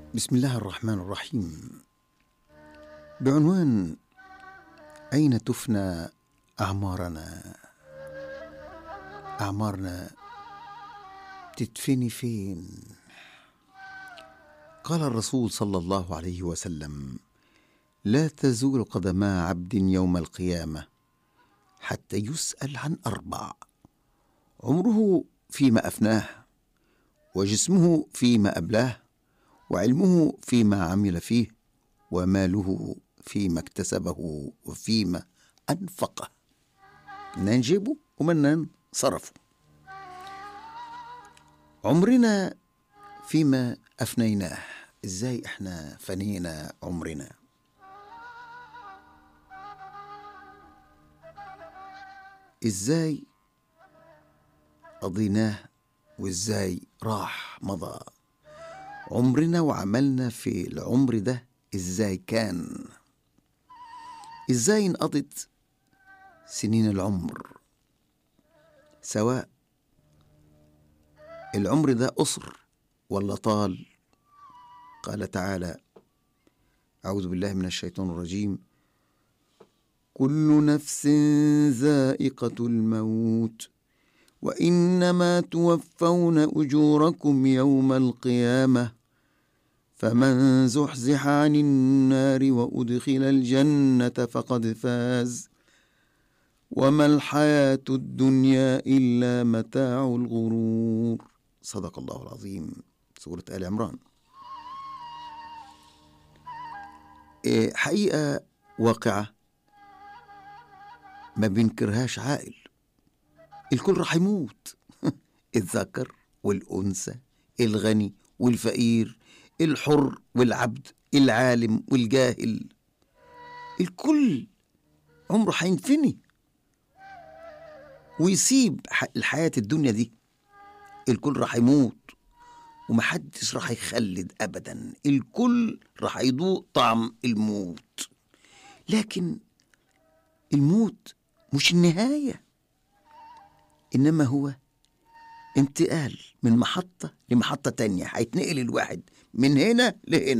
بسم الله الرحمن الرحيم بعنوان أين تفنى أعمارنا أعمارنا تدفني فين قال الرسول صلى الله عليه وسلم لا تزول قدما عبد يوم القيامة حتى يسأل عن أربع عمره فيما أفناه وجسمه فيما أبلاه وعلمه فيما عمل فيه وماله فيما اكتسبه وفيما أنفقه منين نجيبه ومنين صرفه عمرنا فيما أفنيناه إزاي إحنا فنينا عمرنا إزاي قضيناه وإزاي راح مضى عمرنا وعملنا في العمر ده إزاي كان إزاي انقضت سنين العمر سواء العمر ده قصر ولا طال قال تعالى أعوذ بالله من الشيطان الرجيم كل نفس ذائقة الموت وإنما توفون أجوركم يوم القيامة فمن زحزح عن النار وأدخل الجنة فقد فاز وما الحياة الدنيا إلا متاع الغرور صدق الله العظيم سورة آل عمران إيه، حقيقة واقعة ما بينكرهاش عاقل الكل راح يموت الذكر والأنثى الغني والفقير الحر والعبد العالم والجاهل الكل عمره حينفني ويسيب الحياة الدنيا دي الكل راح يموت ومحدش راح يخلد أبدا الكل راح يذوق طعم الموت لكن الموت مش النهاية إنما هو انتقال من محطة لمحطة تانية هيتنقل الواحد من هنا لهنا